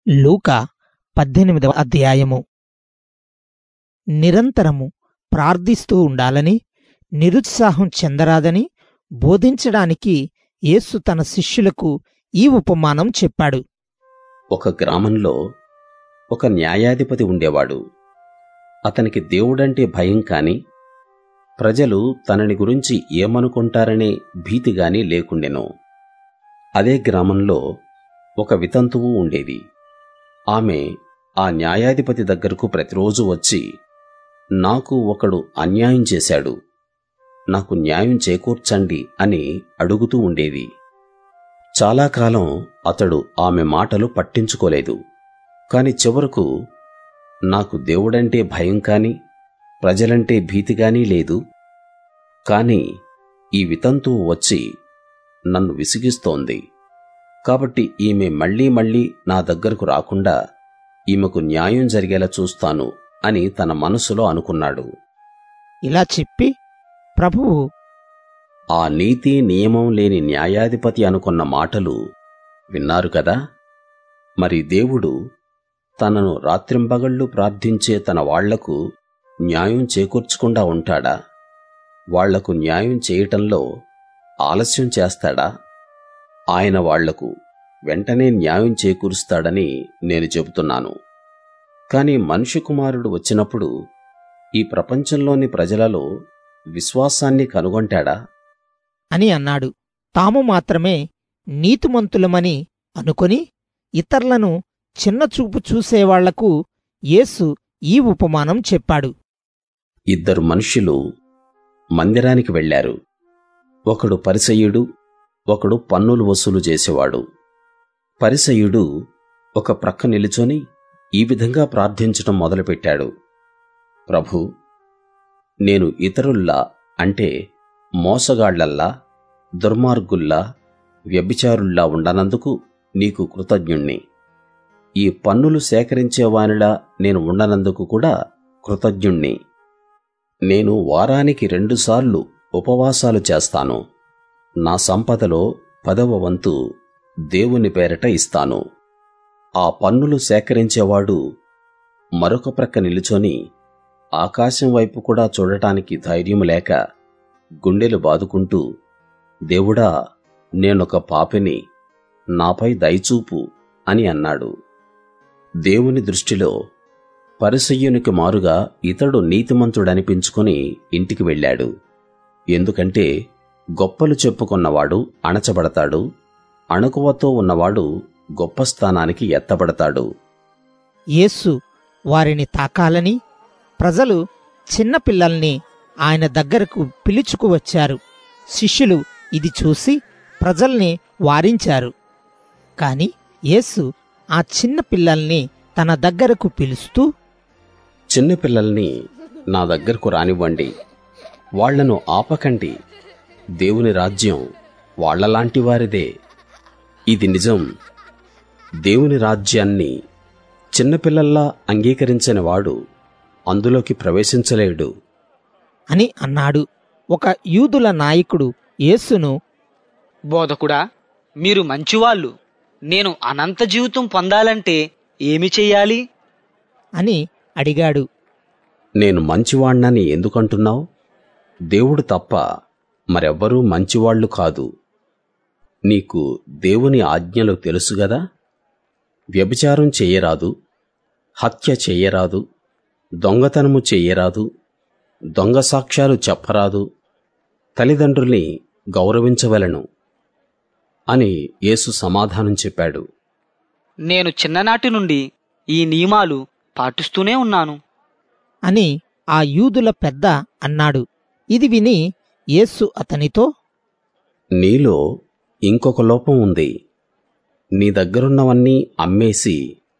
లూకా పద్దెనిమిదవ అధ్యాయము నిరంతరము ప్రార్థిస్తూ ఉండాలని నిరుత్సాహం చెందరాదని బోధించడానికి యేసు తన శిష్యులకు ఈ ఉపమానం చెప్పాడు ఒక గ్రామంలో ఒక న్యాయాధిపతి ఉండేవాడు అతనికి దేవుడంటే భయం కాని ప్రజలు తనని గురించి ఏమనుకుంటారనే భీతి గాని లేకుండెను అదే గ్రామంలో ఒక వితంతువు ఉండేది ఆమె ఆ న్యాయాధిపతి దగ్గరకు ప్రతిరోజు వచ్చి నాకు ఒకడు అన్యాయం చేశాడు నాకు న్యాయం చేకూర్చండి అని అడుగుతూ ఉండేది చాలా కాలం అతడు ఆమె మాటలు పట్టించుకోలేదు కాని చివరకు నాకు దేవుడంటే భయం కాని ప్రజలంటే భీతి గానీ లేదు కాని ఈ వితంతువు వచ్చి నన్ను విసిగిస్తోంది కాబట్టి ఈమె మళ్ళీ మళ్ళీ నా దగ్గరకు రాకుండా ఈమెకు న్యాయం జరిగేలా చూస్తాను అని తన మనసులో అనుకున్నాడు ఇలా చెప్పి ప్రభువు ఆ నీతి నియమం లేని న్యాయాధిపతి అనుకున్న మాటలు విన్నారు కదా మరి దేవుడు తనను రాత్రింబగళ్ళు ప్రార్థించే తన వాళ్లకు న్యాయం చేకూర్చకుండా ఉంటాడా వాళ్లకు న్యాయం చేయటంలో ఆలస్యం చేస్తాడా ఆయన వాళ్లకు వెంటనే న్యాయం చేకూరుస్తాడని నేను చెబుతున్నాను కాని మనుష్య కుమారుడు వచ్చినప్పుడు ఈ ప్రపంచంలోని ప్రజలలో విశ్వాసాన్ని కనుగొంటాడా అని అన్నాడు తాము మాత్రమే నీతిమంతులమని అనుకొని ఇతరులను చిన్నచూపు చూసేవాళ్లకు యేసు ఈ ఉపమానం చెప్పాడు ఇద్దరు మనుష్యులు మందిరానికి వెళ్లారు ఒకడు పరిసయ్యుడు ఒకడు పన్నులు వసూలు చేసేవాడు పరిసయ్యుడు ఒక ప్రక్క నిలుచొని ఈ విధంగా ప్రార్థించటం మొదలుపెట్టాడు ప్రభు నేను ఇతరుల్లా అంటే మోసగాళ్లల్లా దుర్మార్గుల్లా వ్యభిచారుల్లా ఉండనందుకు నీకు కృతజ్ఞుణ్ణి ఈ పన్నులు సేకరించేవానిలా నేను ఉండనందుకు కూడా కృతజ్ఞుణ్ణి నేను వారానికి రెండుసార్లు ఉపవాసాలు చేస్తాను నా సంపదలో పదవ వంతు దేవుని పేరట ఇస్తాను ఆ పన్నులు సేకరించేవాడు మరొక ప్రక్క నిలుచొని ఆకాశం వైపు కూడా చూడటానికి ధైర్యం లేక గుండెలు బాదుకుంటూ దేవుడా నేనొక పాపిని నాపై దయచూపు అని అన్నాడు దేవుని దృష్టిలో పరిసయ్యునికి మారుగా ఇతడు నీతిమంతుడనిపించుకుని ఇంటికి వెళ్ళాడు ఎందుకంటే గొప్పలు చెప్పుకున్నవాడు అణచబడతాడు అణకువతో ఉన్నవాడు గొప్ప స్థానానికి ఎత్తబడతాడు యేసు వారిని తాకాలని ప్రజలు చిన్నపిల్లల్ని ఆయన దగ్గరకు పిలుచుకు వచ్చారు శిష్యులు ఇది చూసి ప్రజల్ని వారించారు కాని యేసు ఆ చిన్న పిల్లల్ని తన దగ్గరకు పిలుస్తూ చిన్నపిల్లల్ని నా దగ్గరకు రానివ్వండి వాళ్లను ఆపకండి దేవుని రాజ్యం వాళ్లలాంటి వారిదే ఇది నిజం దేవుని రాజ్యాన్ని చిన్నపిల్లల్లా అంగీకరించని వాడు అందులోకి ప్రవేశించలేడు అని అన్నాడు ఒక యూదుల నాయకుడు యేసును బోధకుడా మీరు మంచివాళ్ళు నేను అనంత జీవితం పొందాలంటే ఏమి చెయ్యాలి అని అడిగాడు నేను మంచివాణ్ణని ఎందుకంటున్నావు దేవుడు తప్ప మరెవ్వరూ మంచివాళ్లు కాదు నీకు దేవుని ఆజ్ఞలు తెలుసు గదా వ్యభిచారం చెయ్యరాదు హత్య చెయ్యరాదు దొంగతనము చెయ్యరాదు దొంగ సాక్ష్యాలు చెప్పరాదు తల్లిదండ్రుల్ని గౌరవించవలను అని యేసు సమాధానం చెప్పాడు నేను చిన్ననాటి నుండి ఈ నియమాలు పాటిస్తూనే ఉన్నాను అని ఆ యూదుల పెద్ద అన్నాడు ఇది విని యేసు అతనితో నీలో ఇంకొక లోపం ఉంది నీ దగ్గరున్నవన్నీ అమ్మేసి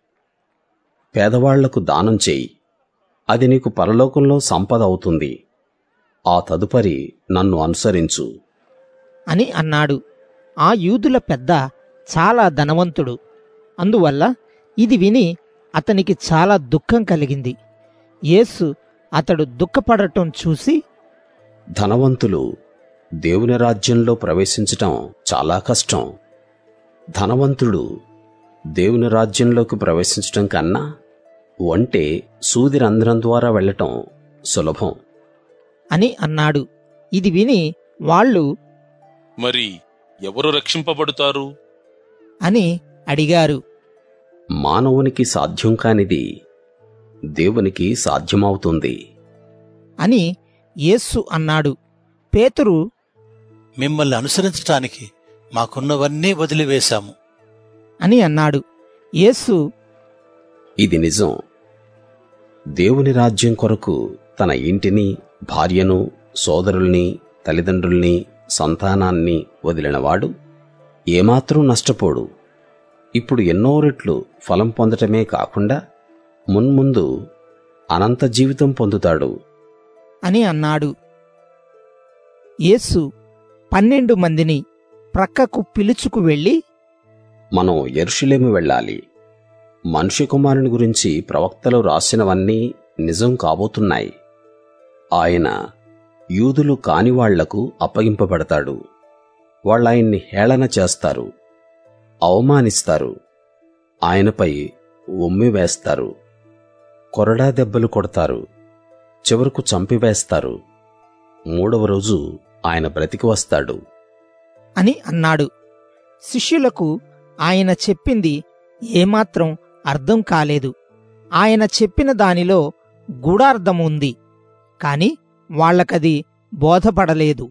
పేదవాళ్లకు దానం చేయి అది నీకు పరలోకంలో సంపద అవుతుంది ఆ తదుపరి నన్ను అనుసరించు అని అన్నాడు ఆ యూదుల పెద్ద చాలా ధనవంతుడు అందువల్ల ఇది విని అతనికి చాలా దుఃఖం కలిగింది యేసు అతడు దుఃఖపడటం చూసి ధనవంతులు దేవుని రాజ్యంలో ప్రవేశించటం చాలా కష్టం ధనవంతుడు దేవుని రాజ్యంలోకి ప్రవేశించటం కన్నా ఒంటే సూది రంధ్రం ద్వారా వెళ్ళటం సులభం అని అన్నాడు ఇది విని వాళ్ళు మరి ఎవరు రక్షింపబడుతారు అని అడిగారు మానవునికి సాధ్యం కానిది దేవునికి సాధ్యమవుతుంది అని యేస్సు అన్నాడు పేతురు మిమ్మల్ని అనుసరించటానికి మాకున్నవన్నీ వదిలివేశాము అని అన్నాడు యేస్సు ఇది నిజం దేవుని రాజ్యం కొరకు తన ఇంటిని భార్యను సోదరుల్ని తల్లిదండ్రుల్ని సంతానాన్ని వదిలినవాడు ఏమాత్రం నష్టపోడు ఇప్పుడు ఎన్నో రెట్లు ఫలం పొందటమే కాకుండా మున్ముందు అనంత జీవితం పొందుతాడు అని అన్నాడు యేసు పన్నెండు మందిని ప్రక్కకు పిలుచుకు వెళ్ళి మనం ఎరుషులేము వెళ్ళాలి మనుష్య కుమారుని గురించి ప్రవక్తలు రాసినవన్నీ నిజం కాబోతున్నాయి ఆయన యూదులు కాని వాళ్లకు అప్పగింపబడతాడు వాళ్ళాయన్ని హేళన చేస్తారు అవమానిస్తారు ఆయనపై ఉమ్మి వేస్తారు కొరడా దెబ్బలు కొడతారు చివరకు చంపివేస్తారు మూడవ రోజు ఆయన బ్రతికి వస్తాడు అని అన్నాడు శిష్యులకు ఆయన చెప్పింది ఏమాత్రం అర్థం కాలేదు ఆయన చెప్పిన దానిలో గూఢార్థం ఉంది కాని వాళ్ళకది బోధపడలేదు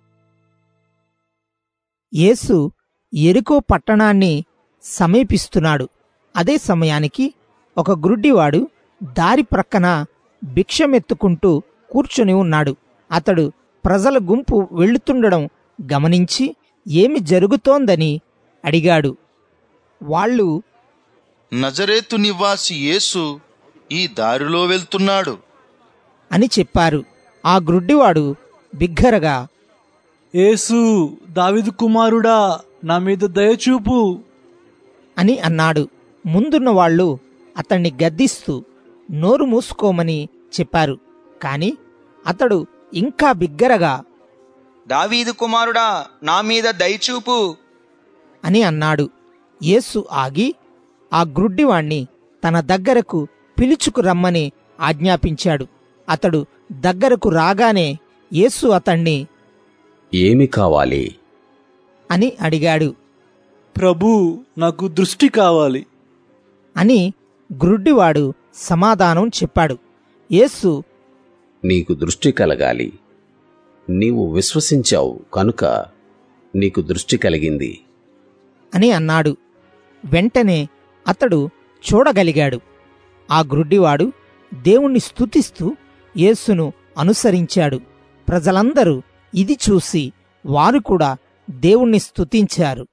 యేసు ఎరుకో పట్టణాన్ని సమీపిస్తున్నాడు అదే సమయానికి ఒక గ్రుడ్డివాడు దారి ప్రక్కన భిక్షమెత్తుకుంటూ కూర్చుని ఉన్నాడు అతడు ప్రజల గుంపు వెళ్తుండడం గమనించి ఏమి జరుగుతోందని అడిగాడు వాళ్ళు నజరేతు నివాసి యేసు ఈ దారిలో వెళ్తున్నాడు అని చెప్పారు ఆ గ్రుడ్డివాడు బిగ్గరగా యేసు దావిదు కుమారుడా నా మీద దయచూపు అని అన్నాడు ముందున్న వాళ్ళు అతన్ని గద్దిస్తూ నోరు మూసుకోమని చెప్పారు కాని అతడు ఇంకా బిగ్గరగా దావీదు కుమారుడా నా మీద దయచూపు అని అన్నాడు యేసు ఆగి ఆ గ్రుడ్డివాణ్ణి తన దగ్గరకు పిలుచుకు రమ్మని ఆజ్ఞాపించాడు అతడు దగ్గరకు రాగానే యేసు అతణ్ణి ఏమి కావాలి అని అడిగాడు ప్రభు నాకు దృష్టి కావాలి అని గ్రుడ్డివాడు సమాధానం చెప్పాడు యేసు నీకు దృష్టి కలగాలి నీవు విశ్వసించావు కనుక నీకు దృష్టి కలిగింది అని అన్నాడు వెంటనే అతడు చూడగలిగాడు ఆ గ్రుడ్డివాడు దేవుణ్ణి స్తుతిస్తూ యేసును అనుసరించాడు ప్రజలందరూ ఇది చూసి వారు కూడా దేవుణ్ణి స్తుతించారు